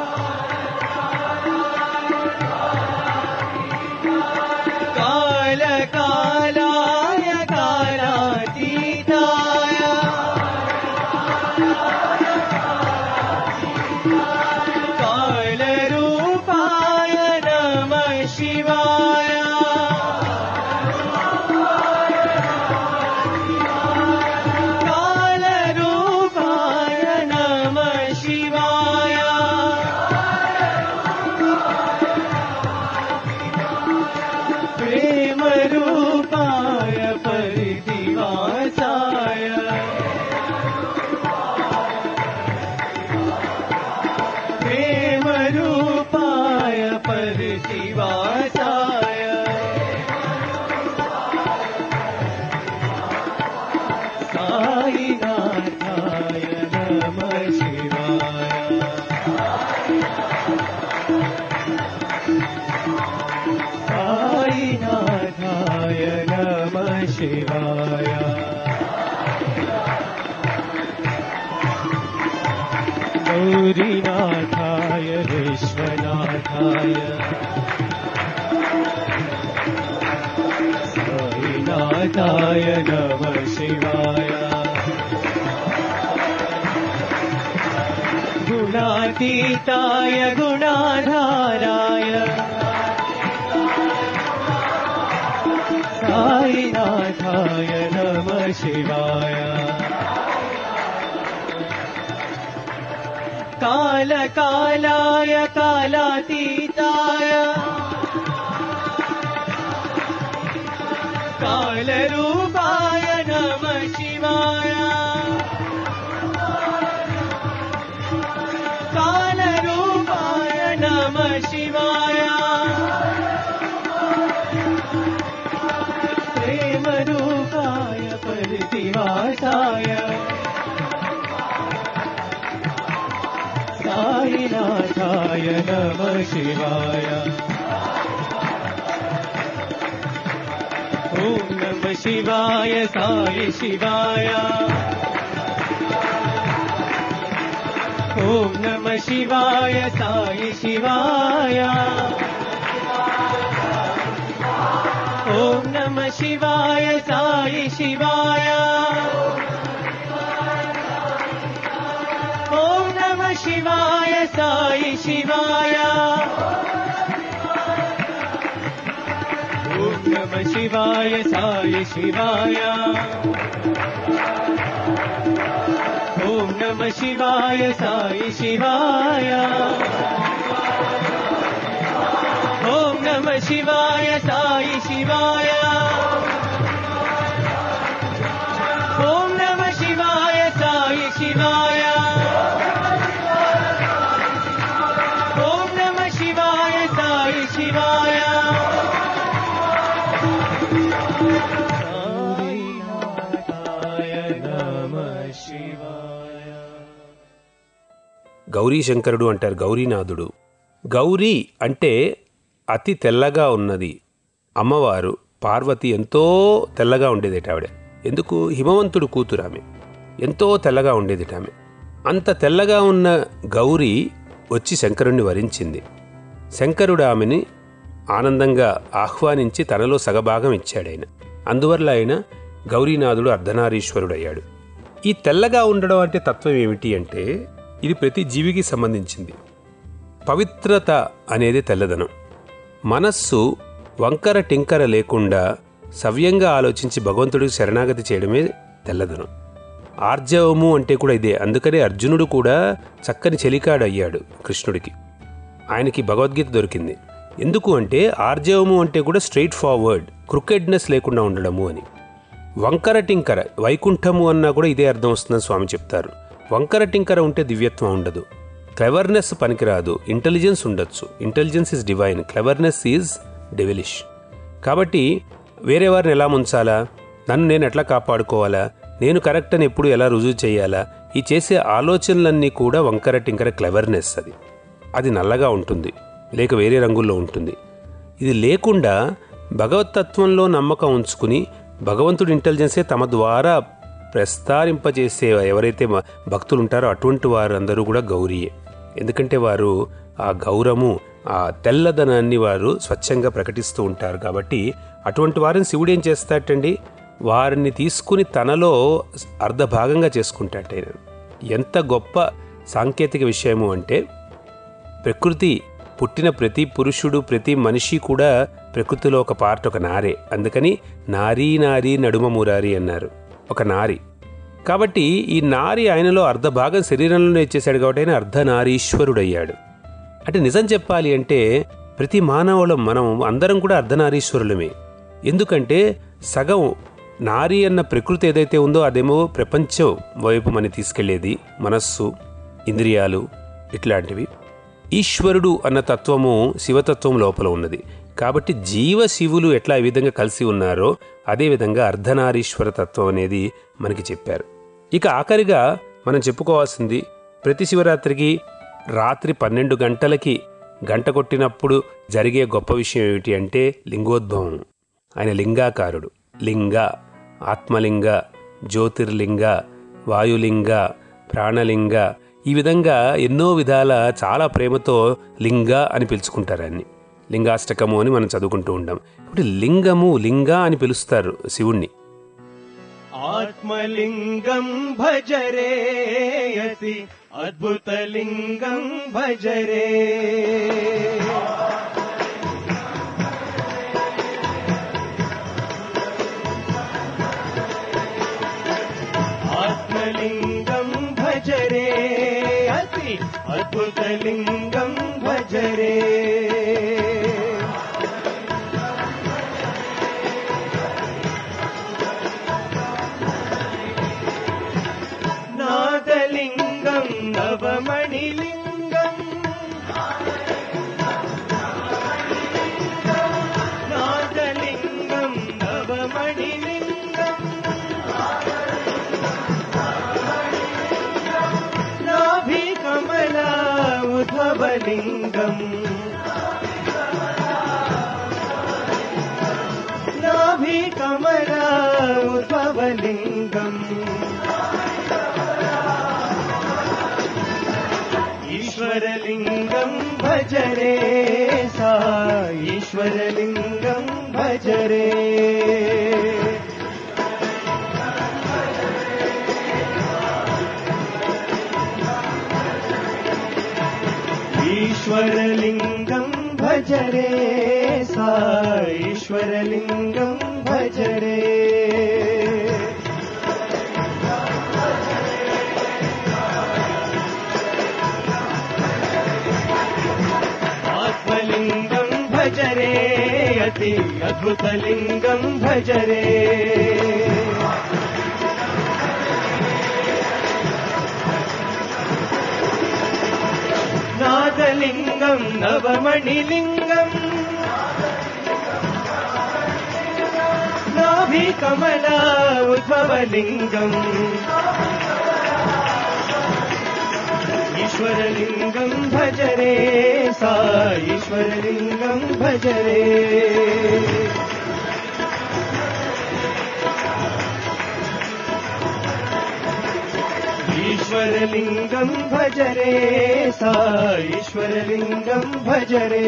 कालकालाय कालातीताय कालरूपाय नमः शिवाय कालरूपाय नमः शिवाय प्रेमरूपाय परिदिवासाय प्रेमरूपाय परिदिवासाय साईनाथाय नमः शिवाय साईनाथाय नमः शिवाय गौरीनाथाय विश्वनाथाय साईनाथाय नमः शिवाय गुणातीताय गुणाधाराय साईनाथाय नमः शिवाय कालकालाय कालातीताय कालरूपाय नमः शिवाय कालरूपाय नमः शिवाय प्रेमरूपाय परिदिवासाय साईनाथाय नमः शिवाय ॐ नमः शिवाय साई शिवाय ॐ नमः शिवाय साई शिवाय ॐ नमः शिवाय साई शिवाय ॐ नमः शिवाय साई शिवाय ॐ नमः शिवाय साई शिवाय ॐ नमः शिवाय साई शिवाय ॐ नमः शिवाय साई शिवाय ॐ नमः शिवाय साई शिवाय ॐ नमः शिवाय साई शिवाय साईनाथाय नमः शिवाय గౌరీ శంకరుడు అంటారు గౌరీనాథుడు గౌరీ అంటే అతి తెల్లగా ఉన్నది అమ్మవారు పార్వతి ఎంతో తెల్లగా ఉండేదిట ఆవిడ ఎందుకు హిమవంతుడు కూతురు ఆమె ఎంతో తెల్లగా ఉండేదిట ఆమె అంత తెల్లగా ఉన్న గౌరీ వచ్చి శంకరుణ్ణి వరించింది శంకరుడు ఆమెని ఆనందంగా ఆహ్వానించి తనలో సగభాగం ఇచ్చాడాయన అందువల్ల ఆయన గౌరీనాథుడు అర్ధనారీశ్వరుడయ్యాడు ఈ తెల్లగా ఉండడం అంటే తత్వం ఏమిటి అంటే ఇది ప్రతి జీవికి సంబంధించింది పవిత్రత అనేది తెల్లదనం మనస్సు వంకర టింకర లేకుండా సవ్యంగా ఆలోచించి భగవంతుడికి శరణాగతి చేయడమే తెల్లదనం ఆర్జవము అంటే కూడా ఇదే అందుకనే అర్జునుడు కూడా చక్కని చెలికాడు అయ్యాడు కృష్ణుడికి ఆయనకి భగవద్గీత దొరికింది ఎందుకు అంటే ఆర్జవము అంటే కూడా స్ట్రైట్ ఫార్వర్డ్ క్రికెట్నెస్ లేకుండా ఉండడము అని వంకర టింకర వైకుంఠము అన్నా కూడా ఇదే అర్థం వస్తుందని స్వామి చెప్తారు వంకర టింకర ఉంటే దివ్యత్వం ఉండదు క్లెవర్నెస్ పనికిరాదు ఇంటెలిజెన్స్ ఉండొచ్చు intelligence is divine cleverness is devilish కాబట్టి వేరే వారిని ఎలా ముంచాలా నన్ను నేను ఎట్లా కాపాడుకోవాలా నేను కరెక్ట్ అని ఎప్పుడు ఎలా రుజువు చేయాలా ఈ చేసే ఆలోచనలన్నీ కూడా వంకర టింకర క్లెవర్నెస్ అది అది నల్లగా ఉంటుంది లేక వేరే రంగుల్లో ఉంటుంది ఇది లేకుండా భగవతత్వంలో నమ్మకం ఉంచుకుని భగవంతుడి ఇంటెలిజెన్సే తమ ద్వారా ప్రస్తారింపజేసే ఎవరైతే మ- భక్తులు ఉంటారో అటువంటి వారందరూ కూడా గౌరీయే ఎందుకంటే వారు ఆ గౌరము ఆ తెల్లదనాన్ని వారు స్వచ్ఛంగా ప్రకటిస్తూ ఉంటారు కాబట్టి అటువంటి వారిని శివుడు ఏం చేస్తాటండి వారిని తీసుకుని తనలో అర్ధ భాగంగా చేసుకుంటాట ఆయన ఎంత గొప్ప సాంకేతిక విషయము అంటే ప్రకృతి పుట్టిన ప్రతి పురుషుడు ప్రతి మనిషి కూడా ప్రకృతిలో ఒక పార్ట్ ఒక నారే అందుకని నారీ నారీ నడుమ మురారి అన్నారు ఒక నారి కాబట్టి ఈ నారి ఆయనలో అర్ధ భాగం శరీరంలోనే ఇచ్చేశాడు కాబట్టి ఆయన అర్ధనారీశ్వరుడయ్యాడు అంటే నిజం చెప్పాలి అంటే ప్రతి మానవులం మనం అందరం కూడా అర్ధనారీశ్వరులమే ఎందుకంటే సగం నారి అన్న ప్రకృతి ఏదైతే ఉందో అదేమో ప్రపంచం వైపు మన తీసుకెళ్లేది మనస్సు ఇంద్రియాలు ఇట్లాంటివి ఈశ్వరుడు అన్న తత్వము శివతత్వం లోపల ఉన్నది కాబట్టి జీవ శివులు ఎట్లా ఈ విధంగా కలిసి ఉన్నారో అదేవిధంగా అర్ధనారీశ్వర తత్వం అనేది మనకి చెప్పారు ఇక ఆఖరిగా మనం చెప్పుకోవాల్సింది ప్రతి శివరాత్రికి రాత్రి పన్నెండు గంటలకి గంట కొట్టినప్పుడు జరిగే గొప్ప విషయం ఏమిటి అంటే లింగోద్భవం ఆయన లింగాకారుడు లింగ ఆత్మలింగ జ్యోతిర్లింగ వాయులింగ ప్రాణలింగ ఈ విధంగా ఎన్నో విధాల చాలా ప్రేమతో లింగ అని పిలుచుకుంటారు ఆయన్ని లింగాష్టకము అని మనం చదువుకుంటూ ఉంటాం ఇప్పుడు లింగము లింగ అని పిలుస్తారు శివుణ్ణి ఆత్మలింగం భజరే అతి అద్భుతలింగం భజరే ఆత్మలింగం భజరే అతి అద్భుతలింగం భజరే నాదలింగం నవమణిలింగం నాదలింగం నవమణిలింగం నాభికమలా ఉద్భవలింగం నాభికమలా ఉద్భవలింగం ఈశ్వరలింగం భజరే సా ఈశ్వరలింగం భజరే ఈశ్వరలింగం భజరే సా ఈశ్వరలింగం భజరే ఆత్మలింగం భజరే అతి అద్భుతలింగం భజరే నాదలింగం నవమణిలింగం నాభికమలా ఉద్భవలింగం ఈశ్వరలింగం భజరే సా ఈశ్వరలింగం భజరే ఈశ్వరలింగం భజరే సా ఈశ్వరలింగం భజరే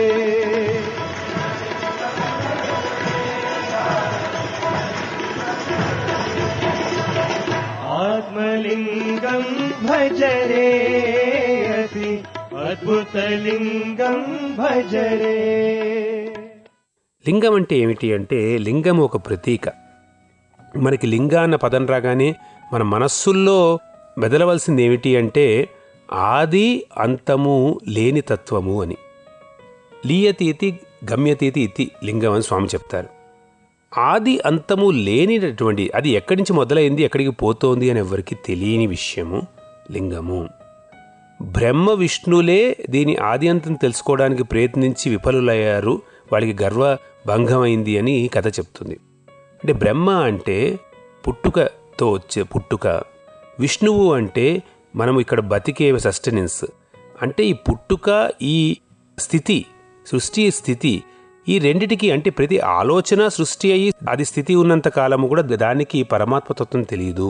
ఆత్మలింగం భజరే అతి అద్భుతలింగం భజరే లింగం అంటే ఏమిటి అంటే లింగం ఒక ప్రతీక మనకి లింగ అన్న పదం రాగానే మన మనస్సుల్లో మెదలవలసింది ఏమిటి అంటే ఆది అంతము లేని తత్వము అని లీయతీతి గమ్యతీతి ఇతి లింగం అని స్వామి చెప్తారు ఆది అంతము లేనిటటువంటి అది ఎక్కడి నుంచి మొదలైంది ఎక్కడికి పోతోంది అని ఎవరికి తెలియని విషయము లింగము బ్రహ్మ విష్ణులే దీని ఆది అంతం తెలుసుకోవడానికి ప్రయత్నించి విఫలులయ్యారు వాళ్ళకి గర్వ భంగమైంది అని కథ చెప్తుంది అంటే బ్రహ్మ అంటే పుట్టుకతో వచ్చే పుట్టుక విష్ణువు అంటే మనం ఇక్కడ బతికే సస్టెనెన్స్ అంటే ఈ పుట్టుక ఈ స్థితి సృష్టి స్థితి ఈ రెండిటికి అంటే ప్రతి ఆలోచన సృష్టి అయ్యి అది స్థితి ఉన్నంత కాలము కూడా దానికి పరమాత్మతత్వం తెలియదు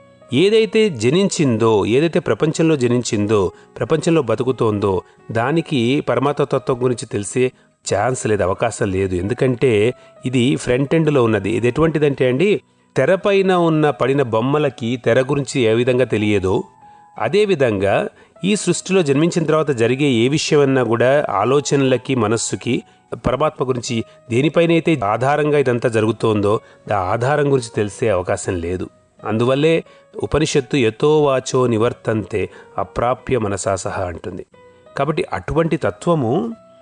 ఏదైతే జనించిందో ఏదైతే ప్రపంచంలో జనించిందో ప్రపంచంలో బతుకుతోందో దానికి పరమాత్మతత్వం గురించి తెలిసే ఛాన్స్ లేదు అవకాశం లేదు ఎందుకంటే ఇది ఫ్రంట్ ఎండ్లో ఉన్నది ఇది ఎటువంటిదంటే అండి తెరపైన ఉన్న పడిన బొమ్మలకి తెర గురించి ఏ విధంగా తెలియదో అదేవిధంగా ఈ సృష్టిలో జన్మించిన తర్వాత జరిగే ఏ విషయమన్నా కూడా ఆలోచనలకి మనస్సుకి పరమాత్మ గురించి దేనిపైనైతే ఆధారంగా ఇదంతా జరుగుతోందో ఆ ఆధారం గురించి తెలిసే అవకాశం లేదు అందువల్లే ఉపనిషత్తు యతో వాచో నివర్తంతే అప్రాప్య మనసా సహా అంటుంది కాబట్టి అటువంటి తత్వము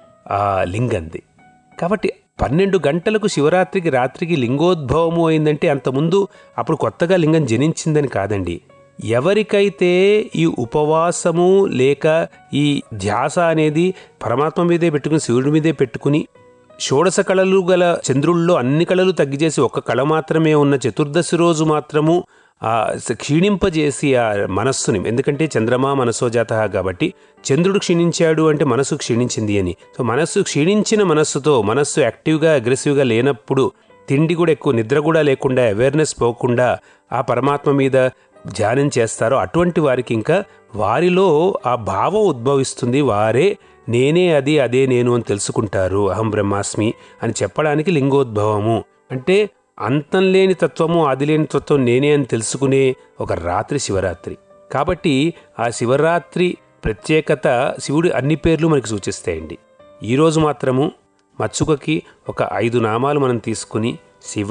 ఆ లింగంది కాబట్టి పన్నెండు గంటలకు శివరాత్రికి రాత్రికి లింగోద్భవము అయిందంటే అంతకుముందు అప్పుడు కొత్తగా లింగం జనించిందని కాదండి ఎవరికైతే ఈ ఉపవాసము లేక ఈ ధ్యాస అనేది పరమాత్మ మీదే పెట్టుకుని శివుడి మీదే పెట్టుకుని షోడశ కళలు గల చంద్రుల్లో అన్ని కళలు తగ్గిచేసి ఒక్క కళ మాత్రమే ఉన్న చతుర్దశి రోజు మాత్రము ఆ క్షీణింపజేసి ఆ మనస్సుని ఎందుకంటే చంద్రమా మనసోజాత కాబట్టి చంద్రుడు క్షీణించాడు అంటే మనసు క్షీణించింది అని సో మనస్సు క్షీణించిన మనస్సుతో మనస్సు యాక్టివ్గా అగ్రెసివ్గా లేనప్పుడు తిండి కూడా ఎక్కువ నిద్ర కూడా లేకుండా అవేర్నెస్ పోకుండా ఆ పరమాత్మ మీద ధ్యానం చేస్తారో అటువంటి వారికి ఇంకా వారిలో ఆ భావం ఉద్భవిస్తుంది వారే నేనే అది అదే నేను అని తెలుసుకుంటారు అహం బ్రహ్మాస్మి అని చెప్పడానికి లింగోద్భవము అంటే అంతం లేని తత్వము ఆది లేని తత్వం నేనే అని తెలుసుకునే ఒక రాత్రి శివరాత్రి కాబట్టి ఆ శివరాత్రి ప్రత్యేకత శివుడి అన్ని పేర్లు మనకి సూచిస్తాయండి ఈరోజు మాత్రము మచ్చుకకి ఒక ఐదు నామాలు మనం తీసుకుని శివ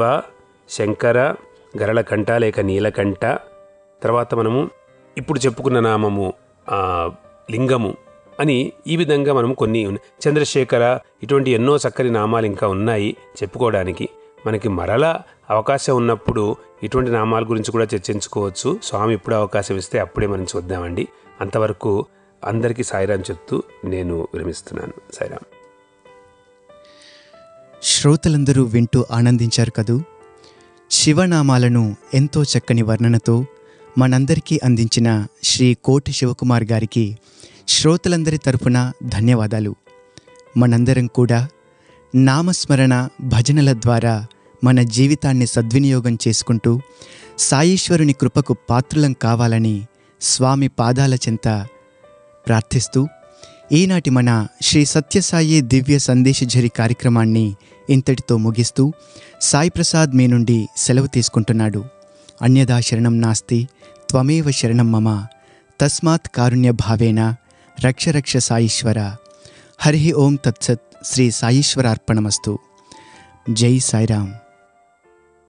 శంకర గరళకంఠ లేక నీలకంఠ తర్వాత మనము ఇప్పుడు చెప్పుకున్న నామము ఆ, లింగము అని ఈ విధంగా మనం కొన్ని ఉన్న- చంద్రశేఖర ఇటువంటి ఎన్నో చక్కని నామాలు ఇంకా ఉన్నాయి చెప్పుకోవడానికి మనకి మరలా అవకాశం ఉన్నప్పుడు ఇటువంటి నామాల గురించి కూడా చర్చించుకోవచ్చు స్వామి ఎప్పుడు అవకాశం ఇస్తే అప్పుడే మనం చూద్దామండి అంతవరకు అందరికీ సాయిరాం చెప్తూ నేను విరమిస్తున్నాను సాయిరాం శ్రోతలందరూ వింటూ ఆనందించారు కదూ శివనామాలను ఎంతో చక్కని వర్ణనతో మనందరికీ అందించిన శ్రీ కోటి శివకుమార్ గారికి శ్రోతలందరి తరపున ధన్యవాదాలు మనందరం కూడా నామస్మరణ భజనల ద్వారా మన జీవితాన్ని సద్వినియోగం చేసుకుంటూ సాయీశ్వరుని కృపకు పాత్రులం కావాలని స్వామి పాదాల చెంత ప్రార్థిస్తూ ఈనాటి మన శ్రీ సత్యసాయి దివ్య సందేశఝరి కార్యక్రమాన్ని ఇంతటితో ముగిస్తూ సాయి ప్రసాద్ మీ నుండి సెలవు తీసుకుంటున్నాడు అన్యదా శరణం నాస్తి త్వమేవ శరణం మమ తస్మాత్ కారుణ్య భావేన రక్ష రక్ష సాయీశ్వర హరి ఓం తత్సత్ శ్రీ సాయీశ్వరార్పణమస్తు జై సాయిరామ్